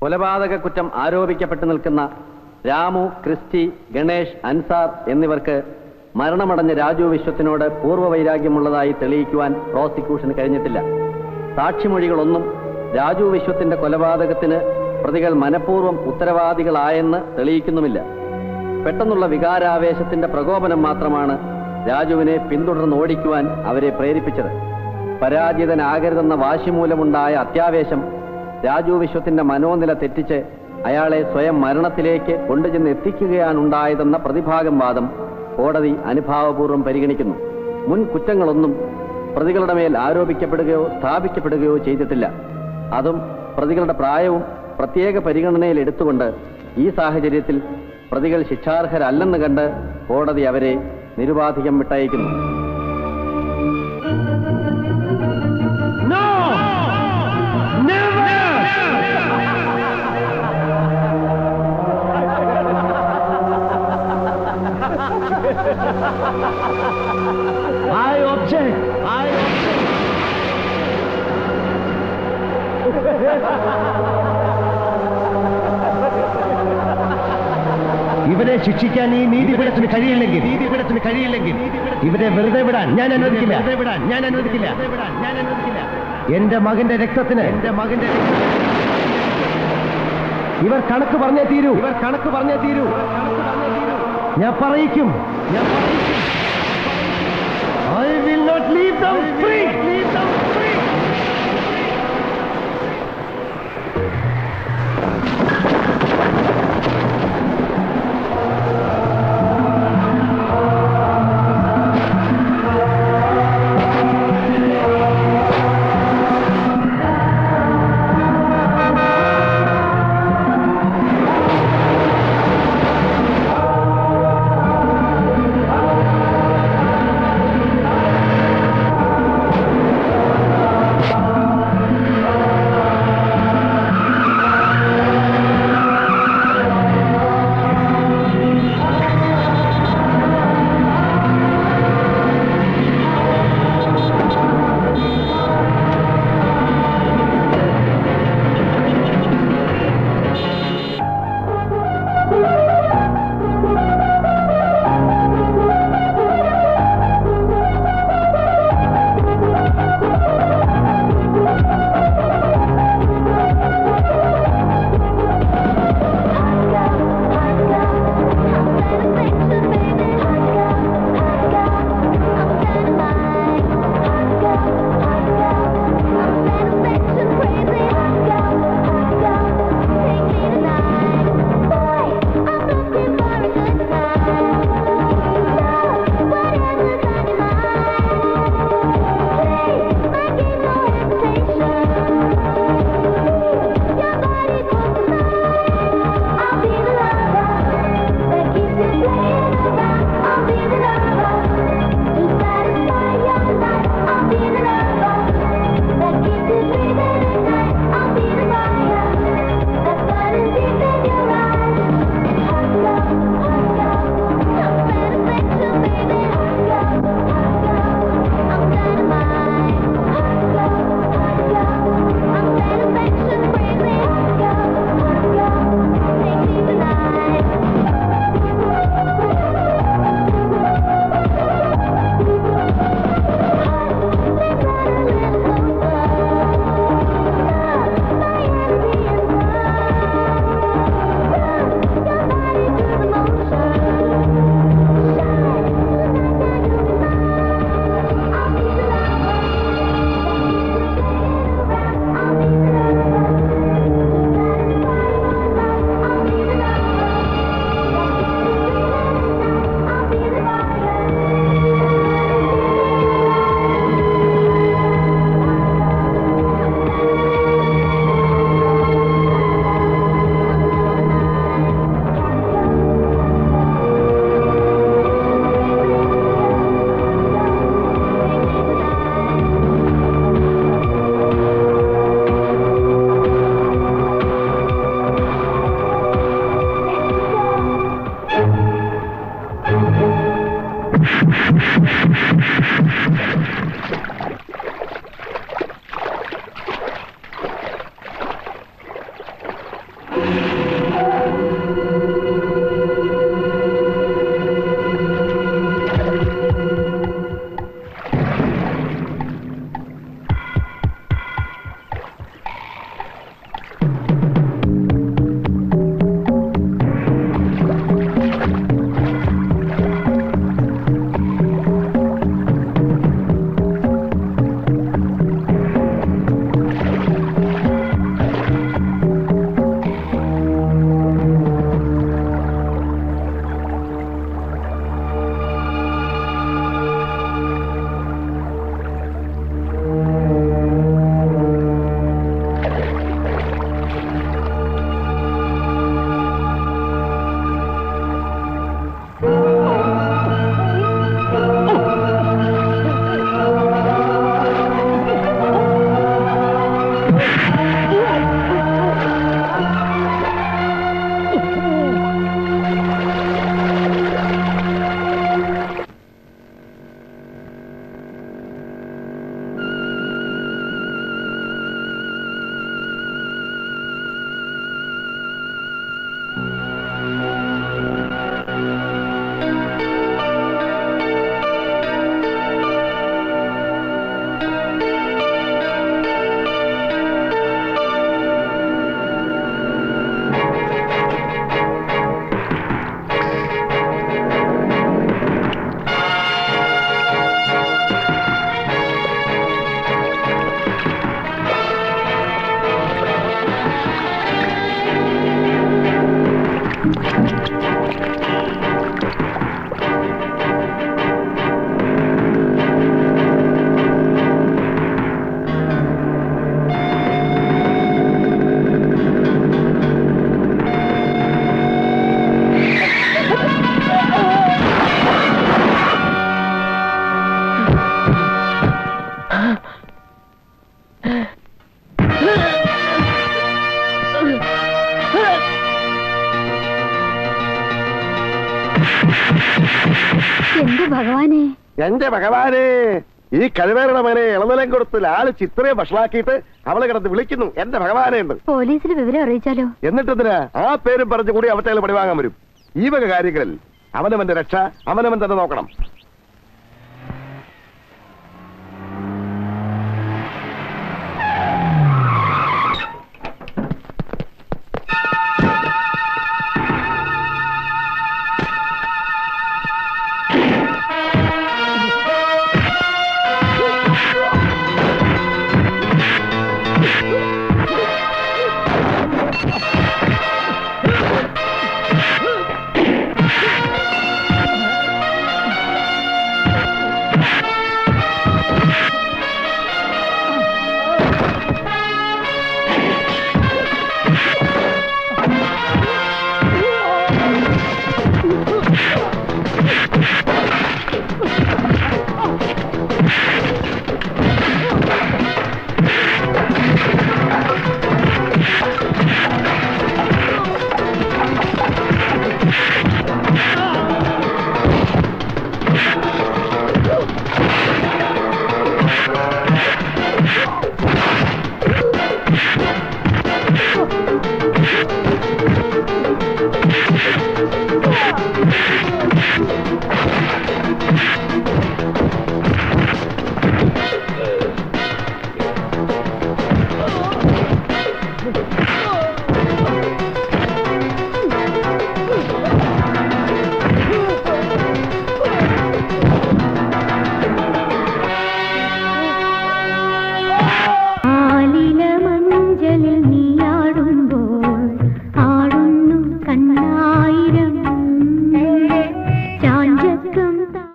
കൊലപാതക കുറ്റം ആരോപിക്കപ്പെട്ടു നിൽക്കുന്ന രാമു ക്രിസ്റ്റി ഗണേഷ് അൻസാർ എന്നിവർക്ക് മരണമടഞ്ഞ രാജു വിശ്വത്തിനോട് പൂർവ്വവൈരാഗ്യമുള്ളതായി തെളിയിക്കുവാൻ പ്രോസിക്യൂഷന് കഴിഞ്ഞിട്ടില്ല സാക്ഷിമൊഴികളൊന്നും രാജു വിശ്വത്തിന്റെ കൊലപാതകത്തിന് പ്രതികൾ മനഃപൂർവ്വം ഉത്തരവാദികളായെന്ന് തെളിയിക്കുന്നുമില്ല പെട്ടെന്നുള്ള വികാരാവേശത്തിന്റെ പ്രകോപനം മാത്രമാണ് രാജുവിനെ പിന്തുടർന്ന് ഓടിക്കുവാൻ അവരെ പ്രേരിപ്പിച്ചത് പരാജിതനാകരുതെന്ന വാശി മൂലമുണ്ടായ അത്യാവേശം രാജു വിശ്വത്തിന്റെ മനോനില തെറ്റിച്ച് അയാളെ സ്വയം മരണത്തിലേക്ക് കൊണ്ടുചെന്ന് എത്തിക്കുകയാണുണ്ടായതെന്ന പ്രതിഭാഗം വാദം കോടതി അനുഭാവപൂർവ്വം പരിഗണിക്കുന്നു മുൻ കുറ്റങ്ങളൊന്നും പ്രതികളുടെ മേൽ ആരോപിക്കപ്പെടുകയോ സ്ഥാപിക്കപ്പെടുകയോ ചെയ്തിട്ടില്ല അതും പ്രതികളുടെ പ്രായവും പ്രത്യേക പരിഗണനയിൽ എടുത്തുകൊണ്ട് ഈ സാഹചര്യത്തിൽ പ്രതികൾ ശിക്ഷാർഹരല്ലെന്ന് കണ്ട് കോടതി അവരെ നിരുപാധികം വിട്ടയക്കുന്നു I object. I object. ഇവരെ ശിക്ഷിക്കാൻ ഈ നീതിപീഠത്തിന് കഴിയില്ലെങ്കിൽ നീതിപീഠത്തിന് കഴിയില്ലെങ്കിൽ ഇവരെ വെറുതെ വിടാൻ ഞാൻ അനുവദിക്കില്ല വെറുതെ വിടാൻ ഞാൻ അനുവദിക്കില്ല ഞാൻ അനുവദിക്കില്ല എന്റെ മകന്റെ രക്തത്തിന് എന്റെ മകന്റെ ഇവർ കണക്ക് പറഞ്ഞേ തീരൂ ഇവർ കണക്ക് പറഞ്ഞേ തീരൂ ഞാൻ പറയിക്കും ഞാൻ പറയിക്കും I will not leave them free. Leave them free. എന്റെ ഭഗവാനെ എന്റെ ഭഗവാനെ ഈ കഴിവേറുടെ മനെ ഇളനിലം കൊടുത്ത് ലാള് ചിത്രയെ വഷളാക്കിയിട്ട് അവളെ കിടന്ന് വിളിക്കുന്നു എന്റെ ഭഗവാനെ എന്ന് പോലീസിൽ വിവരം അറിയിച്ചാലോ എന്നിട്ടെന്തിനാ ആ പേരും പറഞ്ഞു കൂടി അവറ്റകൾ പടിവാങ്ങാൻ വരും ഈ വക കാര്യങ്ങളിൽ അവനവന്റെ രക്ഷ അവനവൻ തന്നെ നോക്കണം